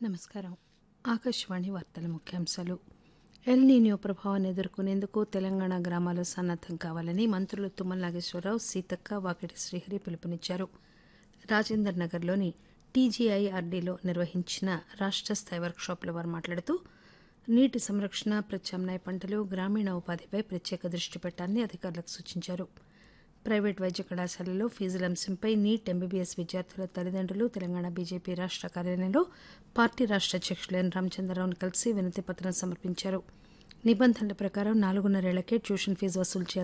నమస్కారం ఆకాశవాణి వార్తల ముఖ్యాంశాలు ఎల్ నీనియో ప్రభావాన్ని ఎదుర్కొనేందుకు తెలంగాణ గ్రామాలు సన్నద్దం కావాలని మంత్రులు తుమ్మల నాగేశ్వరరావు సీతక్క వాకిటి శ్రీహరి పిలుపునిచ్చారు రాజేందర్ నగర్లోని టీజీఐఆర్డీలో నిర్వహించిన రాష్ట్ర స్థాయి వర్క్షాప్లో వారు మాట్లాడుతూ నీటి సంరక్షణ ప్రత్యామ్నాయ పంటలు గ్రామీణ ఉపాధిపై ప్రత్యేక దృష్టి పెట్టాలని అధికారులకు సూచించారు ప్రైవేట్ వైద్య కళాశాలల్లో ఫీజుల అంశంపై నీట్ ఎంబీబీఎస్ విద్యార్థుల తల్లిదండ్రులు తెలంగాణ బీజేపీ రాష్ట్ర కార్యాలయంలో పార్టీ రాష్ట్ర అధ్యక్షులు ఎన్ రామచంద్రరావును కలిసి వినతి పత్రం సమర్పించారు నిబంధనల ప్రకారం నాలుగున్నరేళ్లకే ట్యూషన్ ఫీజు వసూలు చేయాలి